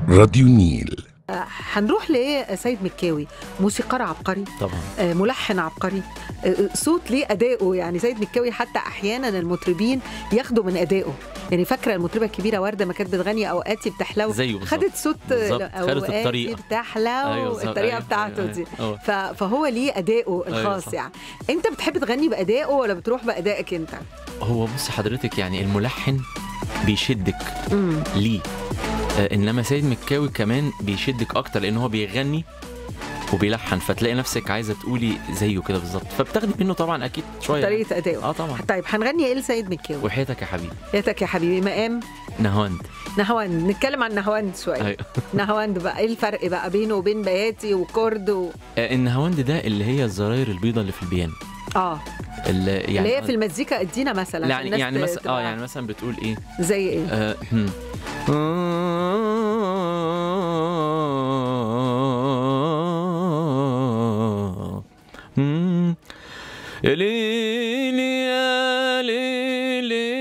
راديو النيل هنروح لسيد مكاوي موسيقار عبقري طبعا آه، ملحن عبقري آه، صوت ليه اداؤه يعني سيد مكاوي حتى احيانا المطربين ياخدوا من ادائه يعني فاكره المطربه الكبيره ورده ما كانت بتغني اوقاتي بتحلو زيه بالظبط. خدت صوت بالظبط. لا، خدت أوقاتي الطريقة. بتحلو أيوة بالظبط. الطريقه أيوة، بتاعته أيوة، دي أيوة. ف- فهو ليه ادائه الخاص صح. يعني انت بتحب تغني بادائه ولا بتروح بادائك انت هو بص حضرتك يعني الملحن بيشدك امم ليه آه انما سيد مكاوي كمان بيشدك اكتر لان هو بيغني وبيلحن فتلاقي نفسك عايزه تقولي زيه كده بالظبط فبتاخدي منه طبعا اكيد شويه طريقه ادائه اه طبعا طيب هنغني ايه لسيد مكاوي وحياتك يا حبيبي ياتك يا حبيبي مقام نهاوند نهاوند نتكلم عن نهاوند شويه أيوة. نهاوند بقى ايه الفرق بقى بينه وبين بياتي وكورد و... آه النهاوند ده اللي هي الزراير البيضاء اللي في البيانو اه اللي يعني اللي هي في المزيكا ادينا مثلا عشان يعني الناس يعني ت- مثلا اه تبقى يعني مثلا بتقول ايه زي ايه آه، مم. يا ليلي يا ليلي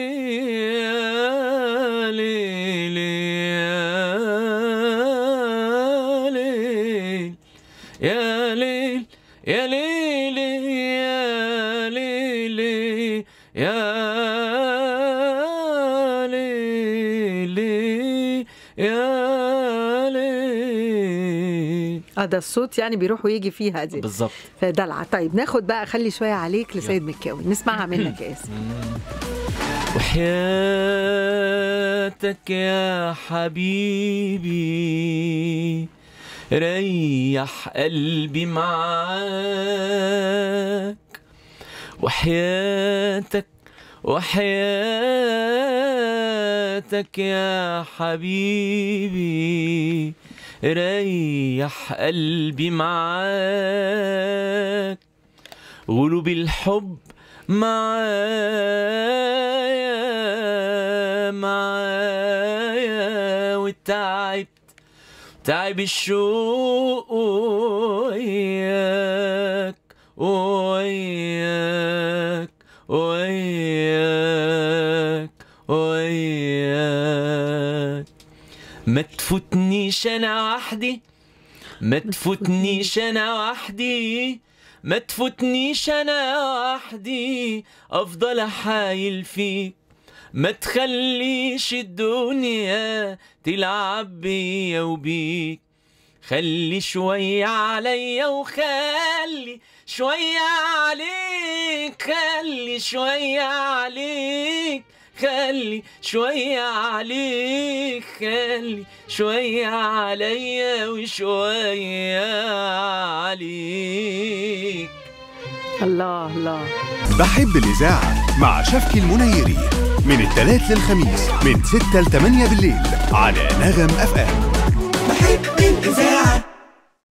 يا ليلي يا ليل يا ليل يا ليل يا ليل يا ليل يا ليل اه ده الصوت يعني بيروح ويجي فيها دي بالظبط فدلع طيب ناخد بقى خلي شويه عليك لسيد مكاوي نسمعها منك يا اسم وحياتك يا حبيبي ريح قلبي معاك وحياتك وحياتك يا حبيبي ريح قلبي معاك غلوب الحب معايا معايا وتعبت تعب الشوق وياك وياك وياك وياك ما تفوتنيش انا وحدي ما تفوتنيش انا وحدي ما تفوتنيش انا وحدي افضل احايل فيك ما تخليش الدنيا تلعب بيا وبيك خلي شوية عليا وخلي شوية عليك خلي شوية عليك خلي شوية عليك خلي شوية عليا وشوية عليك الله الله بحب الإذاعة مع شفكي المنيري من الثلاث للخميس من 6 ل 8 بالليل على نغم اف ام بحب الإذاعة